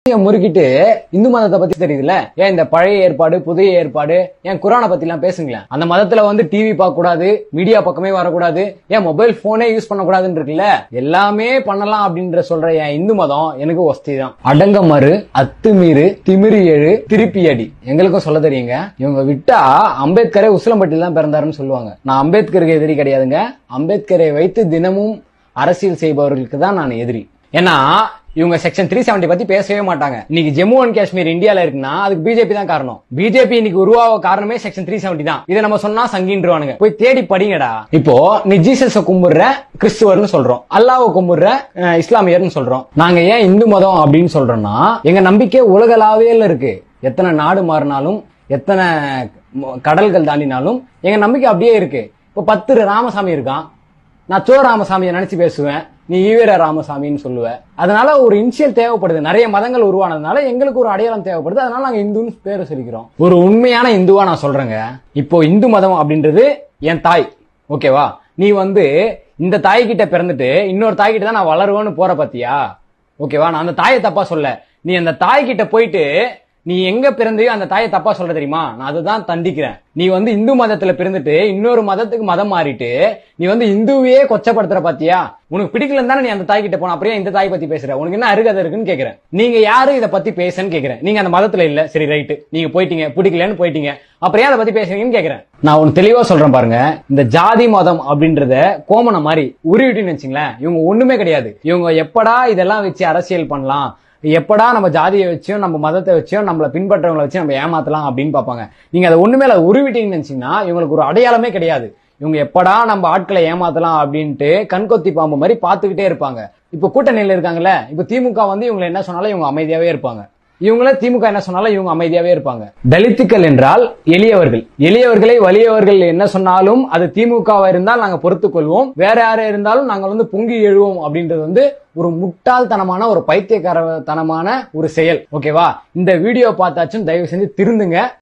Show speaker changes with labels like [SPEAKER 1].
[SPEAKER 1] முறுக்கிட்டு இந்து மதத்தை பத்தி தெரியுதுல்ல ஏன் இந்த பழைய ஏற்பாடு புதிய ஏற்பாடு ஏன் குரானை பத்தி எல்லாம் பேசுங்களேன் அந்த மதத்துல வந்து டிவி பார்க்க கூடாது மீடியா பக்கமே வரக்கூடாது ஏன் மொபைல் போனே யூஸ் பண்ணக்கூடாதுன்னு இருக்குல்ல எல்லாமே பண்ணலாம் அப்படின்ற சொல்ற என் இந்து மதம் எனக்கு ஒஸ்தி தான் அடங்க மறு அத்துமீறு திமிரி ஏழு திருப்பி அடி எங்களுக்கும் சொல்ல தெரியுங்க இவங்க விட்டா அம்பேத்கரே உசிலம்பட்டியில் தான் பிறந்தாருன்னு சொல்லுவாங்க நான் அம்பேத்கருக்கு எதிரி கிடையாதுங்க அம்பேத்கரை வைத்து தினமும் அரசியல் செய்பவர்களுக்கு தான் நான் எதிரி ஏன்னா இவங்க செக்ஷன் த்ரீ செவன்டி பத்தி பேசவே மாட்டாங்க இன்னைக்கு ஜம்மு அண்ட் காஷ்மீர் இந்தியால இருக்குன்னா அதுக்கு பிஜேபி தான் காரணம் பிஜேபி இன்னைக்கு உருவாக காரணமே செக்ஷன் த்ரீ செவன்டி தான் இதை நம்ம சொன்னா சங்கின்றுவானுங்க போய் தேடி படிங்கடா இப்போ நீ ஜீசஸ கும்பிடுற கிறிஸ்துவர்னு சொல்றோம் அல்லாவை கும்பிடுற அஹ், இஸ்லாமியர்னு சொல்றோம் நாங்க ஏன் இந்து மதம் அப்படின்னு சொல்றோம்னா எங்க நம்பிக்கை உலகளாவியல இருக்கு எத்தனை நாடு மாறினாலும் எத்தனை ம- கடல்கள் தாண்டினாலும் எங்க நம்பிக்கை அப்படியே இருக்கு இப்போ பத்து ராமசாமி இருக்கான் நான் சோ ராமசாமியை நினைச்சு பேசுவேன் நீ ஈவீர ராமசாமின்னு சொல்லுவ அதனால ஒரு இனிஷியல் தேவைப்படுது நிறைய மதங்கள் உருவானதுனால எங்களுக்கு ஒரு அடையாளம் தேவைப்படுது அதனால நாங்க இந்துன்னு பேரை சொல்லிக்கிறோம் ஒரு உண்மையான இந்துவா நான் சொல்றேங்க இப்போ இந்து மதம் அப்படின்றது என் தாய் ஓகேவா நீ வந்து இந்த தாய் கிட்ட பிறந்துட்டு இன்னொரு தாய் கிட்ட தான் நான் வளருவேன்னு போற பாத்தியா ஓகேவா நான் அந்த தாயை தப்பா சொல்ல நீ அந்த தாய் கிட்ட போயிட்டு நீ எங்க பிறந்தையோ அந்த தாயை தப்பா சொல்ற தெரியுமா நான் அதுதான் தண்டிக்கிறேன் நீ வந்து இந்து மதத்துல பிறந்துட்டு இன்னொரு மதத்துக்கு மதம் மாறிட்டு நீ வந்து இந்துவையே கொச்சப்படுத்துற பாத்தியா உனக்கு பிடிக்கலன்னு தானே நீ அந்த தாய் கிட்ட போன அப்படியே இந்த தாய் பத்தி பேசுற உனக்கு என்ன அருகதை இருக்குன்னு கேக்குறேன் நீங்க யாரு இதை பத்தி பேசுன்னு கேக்குறேன் நீங்க அந்த மதத்துல இல்ல சரி ரைட்டு நீங்க போயிட்டீங்க பிடிக்கலன்னு போயிட்டீங்க அப்புறம் ஏன் அதை பத்தி பேசுறீங்கன்னு கேக்குறேன் நான் ஒன்னு தெளிவா சொல்றேன் பாருங்க இந்த ஜாதி மதம் அப்படின்றத கோமண மாதிரி உருவிட்டுன்னு வச்சுங்களேன் இவங்க ஒண்ணுமே கிடையாது இவங்க எப்படா இதெல்லாம் வச்சு அரசியல் பண்ணலாம் எப்படா நம்ம ஜாதியை வச்சும் நம்ம மதத்தை வச்சும் நம்மள பின்பற்றவங்களை வச்சு நம்ம ஏமாத்தலாம் அப்படின்னு பார்ப்பாங்க நீங்க அதை ஒண்ணுமே இல்லை உருவிட்டீங்கன்னு நினைச்சீங்கன்னா இவங்களுக்கு ஒரு அடையாளமே கிடையாது இவங்க எப்படா நம்ம ஆட்களை ஏமாத்தலாம் அப்படின்ட்டு கண்கொத்தி பாம்பு மாதிரி பார்த்துக்கிட்டே இருப்பாங்க இப்போ கூட்டணியில் இருக்காங்கல்ல இப்போ திமுக வந்து இவங்களை என்ன சொன்னாலும் இவங்க அமைதியாவே இருப்பாங்க இவங்கள திமுக என்ன சொன்னாலும் இவங்க அமைதியாவே இருப்பாங்க தலித்துக்கள் என்றால் எளியவர்கள் எளியவர்களை வலியவர்கள் என்ன சொன்னாலும் அது திமுகவா இருந்தால் நாங்க பொறுத்துக் கொள்வோம் வேற யாரா இருந்தாலும் நாங்க வந்து பொங்கி எழுவோம் அப்படின்றது வந்து ஒரு முட்டாள்தனமான ஒரு பைத்தியக்காரத்தனமான ஒரு செயல் ஓகேவா இந்த வீடியோ பார்த்தாச்சும் தயவு செஞ்சு திருந்துங்க